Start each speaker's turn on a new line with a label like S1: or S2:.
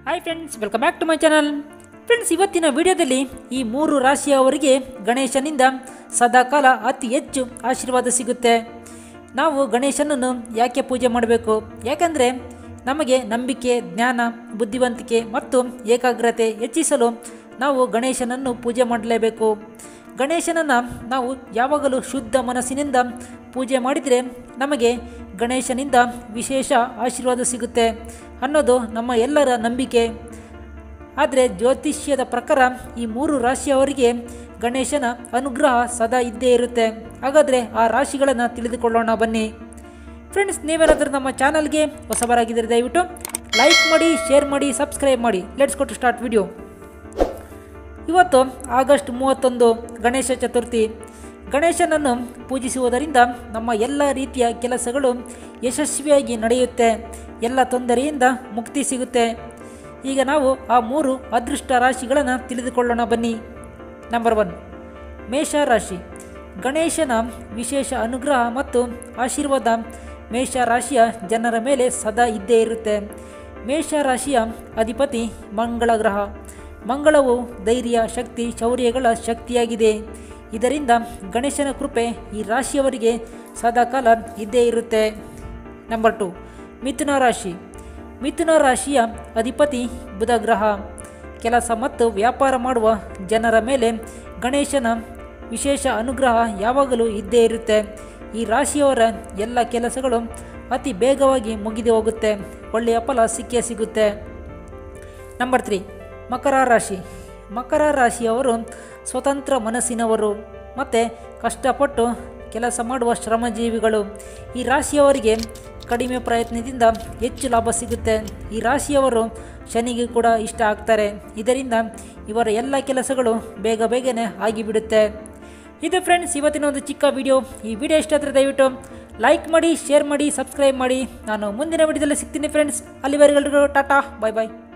S1: hi friends welcome back to my channel friends ಇವತ್ತಿನ ವಿಡಿಯೋದಲ್ಲಿ ಈ ಮೂರು ರಾಶಿಯವರಿಗೆ ಗಣೇಶನಿಂದ ಸದಾಕಾಲ ಅತಿ ಹೆಚ್ಚು ಆಶೀರ್ವಾದ ಸಿಗುತ್ತೆ ನಾವು ಗಣೇಶನನ್ನು ಯಾಕೆ ಪೂಜೆ ಮಾಡಬೇಕು ಯಾಕಂದರೆ ನಮಗೆ ನಂಬಿಕೆ ಜ್ಞಾನ ಬುದ್ಧಿವಂತಿಕೆ ಮತ್ತು ಏಕಾಗ್ರತೆ ಹೆಚ್ಚಿಸಲು ನಾವು ಗಣೇಶನನ್ನು ಪೂಜೆ ಮಾಡಲೇಬೇಕು ಗಣೇಶನನ್ನು ನಾವು ಯಾವಾಗಲೂ ಶುದ್ಧ ಮನಸ್ಸಿನಿಂದ ಪೂಜೆ ಮಾಡಿದರೆ ನಮಗೆ ಗಣೇಶನಿಂದ ವಿಶೇಷ ಆಶೀರ್ವಾದ ಸಿಗುತ್ತೆ ಅನ್ನೋದು ನಮ್ಮ ಎಲ್ಲರ ನಂಬಿಕೆ ಆದರೆ ಜ್ಯೋತಿಷ್ಯದ ಪ್ರಕಾರ ಈ ಮೂರು ರಾಶಿಯವರಿಗೆ ಗಣೇಶನ ಅನುಗ್ರಹ ಸದಾ ಇದ್ದೇ ಇರುತ್ತೆ ಹಾಗಾದರೆ ಆ ರಾಶಿಗಳನ್ನು ತಿಳಿದುಕೊಳ್ಳೋಣ ಬನ್ನಿ ಫ್ರೆಂಡ್ಸ್ ನೀವೇನಾದರೂ ನಮ್ಮ ಚಾನಲ್ಗೆ ಹೊಸಬರಾಗಿದ್ದರೆ ದಯವಿಟ್ಟು ಲೈಕ್ ಮಾಡಿ ಶೇರ್ ಮಾಡಿ ಸಬ್ಸ್ಕ್ರೈಬ್ ಮಾಡಿ ಲೆಟ್ಸ್ ಕೊಟ್ಟು ಸ್ಟಾರ್ಟ್ ವಿಡಿಯೋ ಇವತ್ತು ಆಗಸ್ಟ್ ಮೂವತ್ತೊಂದು ಗಣೇಶ ಚತುರ್ಥಿ ಗಣೇಶನನ್ನು ಪೂಜಿಸುವುದರಿಂದ ನಮ್ಮ ಎಲ್ಲ ರೀತಿಯ ಕೆಲಸಗಳು ಯಶಸ್ವಿಯಾಗಿ ನಡೆಯುತ್ತೆ ಎಲ್ಲ ತೊಂದರೆಯಿಂದ ಮುಕ್ತಿ ಸಿಗುತ್ತೆ ಈಗ ನಾವು ಆ ಮೂರು ಅದೃಷ್ಟ ರಾಶಿಗಳನ್ನು ತಿಳಿದುಕೊಳ್ಳೋಣ ಬನ್ನಿ ನಂಬರ್ ಒನ್ ಮೇಷ ರಾಶಿ ಗಣೇಶನ ವಿಶೇಷ ಅನುಗ್ರಹ ಮತ್ತು ಆಶೀರ್ವಾದ ಮೇಷ ರಾಶಿಯ ಜನರ ಮೇಲೆ ಸದಾ ಇದ್ದೇ ಇರುತ್ತೆ ಮೇಷ ರಾಶಿಯ ಅಧಿಪತಿ ಮಂಗಳ ಗ್ರಹ ಮಂಗಳವು ಧೈರ್ಯ ಶಕ್ತಿ ಶೌರ್ಯಗಳ ಶಕ್ತಿಯಾಗಿದೆ ಇದರಿಂದ ಗಣೇಶನ ಕೃಪೆ ಈ ರಾಶಿಯವರಿಗೆ ಸದಾಕಾಲ ಇದ್ದೇ ಇರುತ್ತೆ ನಂಬರ್ ಟು ಮಿಥುನ ರಾಶಿ ಮಿಥುನ ರಾಶಿಯ ಅಧಿಪತಿ ಬುಧ ಗ್ರಹ ಕೆಲಸ ಮತ್ತು ವ್ಯಾಪಾರ ಮಾಡುವ ಜನರ ಮೇಲೆ ಗಣೇಶನ ವಿಶೇಷ ಅನುಗ್ರಹ ಯಾವಾಗಲೂ ಇದ್ದೇ ಇರುತ್ತೆ ಈ ರಾಶಿಯವರ ಎಲ್ಲ ಕೆಲಸಗಳು ಅತಿ ಬೇಗವಾಗಿ ಮುಗಿದು ಹೋಗುತ್ತೆ ಒಳ್ಳೆಯ ಫಲ ಸಿಕ್ಕೇ ಸಿಗುತ್ತೆ ನಂಬರ್ ತ್ರೀ ಮಕರ ರಾಶಿ ಮಕರ ರಾಶಿಯವರು ಸ್ವತಂತ್ರ ಮನಸ್ಸಿನವರು ಮತ್ತು ಕಷ್ಟಪಟ್ಟು ಕೆಲಸ ಮಾಡುವ ಶ್ರಮಜೀವಿಗಳು ಈ ರಾಶಿಯವರಿಗೆ ಕಡಿಮೆ ಪ್ರಯತ್ನದಿಂದ ಹೆಚ್ಚು ಲಾಭ ಸಿಗುತ್ತೆ ಈ ರಾಶಿಯವರು ಶನಿಗೆ ಕೂಡ ಇಷ್ಟ ಆಗ್ತಾರೆ ಇದರಿಂದ ಇವರ ಎಲ್ಲ ಕೆಲಸಗಳು ಬೇಗ ಬೇಗನೆ ಆಗಿಬಿಡುತ್ತೆ ಇದು ಫ್ರೆಂಡ್ಸ್ ಇವತ್ತಿನ ಒಂದು ಚಿಕ್ಕ ವಿಡಿಯೋ ಈ ವಿಡಿಯೋ ಇಷ್ಟ ಆದರೆ ದಯವಿಟ್ಟು ಲೈಕ್ ಮಾಡಿ ಶೇರ್ ಮಾಡಿ ಸಬ್ಸ್ಕ್ರೈಬ್ ಮಾಡಿ ನಾನು ಮುಂದಿನ ವಿಡಿಯೋದಲ್ಲಿ ಸಿಗ್ತೀನಿ ಫ್ರೆಂಡ್ಸ್ ಅಲ್ಲಿವರೆಗೂ ಟಾಟಾ ಬಾಯ್ ಬಾಯ್